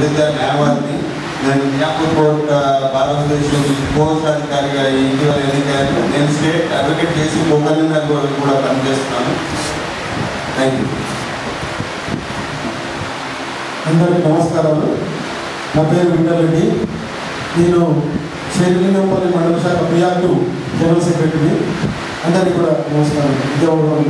పండిత న్యాయవాదిని నేను మియాపూర్ కోర్ట్ భారతదేశం కోర్టు అధికారిగా ఇటీవల ఎన్నికయ్యాను నేను స్టేట్ అడ్వకేట్ చేసి కన్వీనర్ కూడా పనిచేస్తున్నాను థ్యాంక్ యూ అందరికీ నమస్కారాలు నా పేరు వెంకటరెడ్డి నేను శ్రీలింగంపల్లి మండల శాఖ పిఆర్టు జనరల్ సెక్రటరీ అందరికీ కూడా నమస్కారం ఉద్యోగం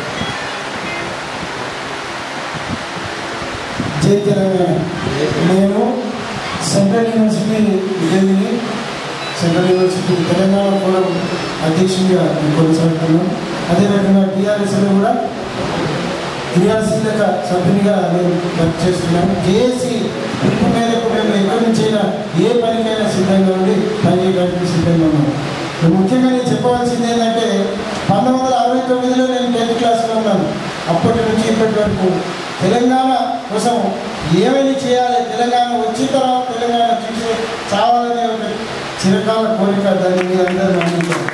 జై తెలంగాణ నేను సెంట్రల్ యూనివర్సిటీ విజయని సెంట్రల్ యూనివర్సిటీ తెలంగాణ ఫోరం అధ్యక్షుడిగా కొనసాగుతున్నాను అదేవిధంగా టీఆర్ఎస్లో కూడా క్రియాశీలక సభ్యునిగా నేను వర్క్ చేస్తున్నాను జేఏసీ పిలుపు మేరకు మేము ఎక్కడి నుంచైనా ఏ పనికైనా సిద్ధంగా ఉండి పనిచేయడానికి సిద్ధంగా ఉన్నాం ఇప్పుడు ముఖ్యంగా నేను చెప్పవలసింది ఏంటంటే పంతొమ్మిది వందల అరవై తొమ్మిదిలో నేను టెన్త్ క్లాస్లో ఉన్నాను అప్పటి నుంచి ఇప్పటి వరకు తెలంగాణ కోసం ఏమైనా చేయాలి తెలంగాణ వచ్చిన తర్వాత తెలంగాణ చూసి చావాలనే ఒక చిరకాల కోరిక దాన్ని మీరందరూ నమ్ముతారు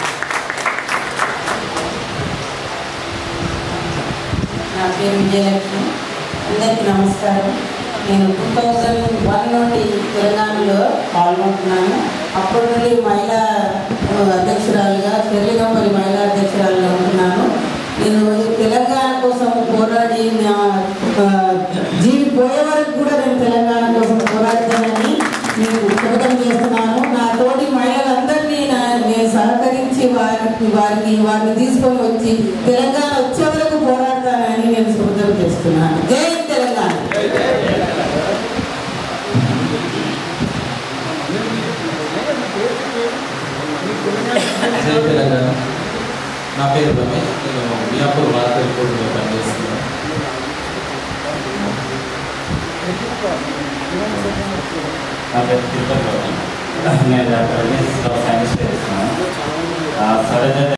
నా పేరు విజయలక్ష్మి అందరికీ నమస్కారం నేను టూ థౌజండ్ వన్ నుండి తెలంగాణలో పాల్గొంటున్నాను అప్పటి నుండి మహిళా ఆ, అధ్యక్షురాలుగా చెర్లిగంపల్లి మహిళా అధ్యక్షురాలుగా ఉంటున్నాను నేను తెలంగాణ కోసం పోరాడి నా ఆ, జీవి పోయే వరకు కూడా నేను తెలంగాణ కోసం పోరాడతానని నేను శపథం చేస్తున్నాను నా తోటి మహిళలందరినీ నా- నేను సహకరించి వారికి వారికి వారిని తీసుకొని వచ్చి తెలంగాణ వచ్చే వరకు పోరాడతానని నేను శపథం చేస్తున్నాను జై తెలంగాణ జై తెలంగాణ నా పేరు రమేష్ నేను మియాపూర్ వార్తా రిపోర్టులో పనిచేస్తున్నాను నా పేరు తిరుపతి గౌతమ్ నేను డాక్టర్ రమేష్ సైన్స్ చేస్తున్నాను సరజ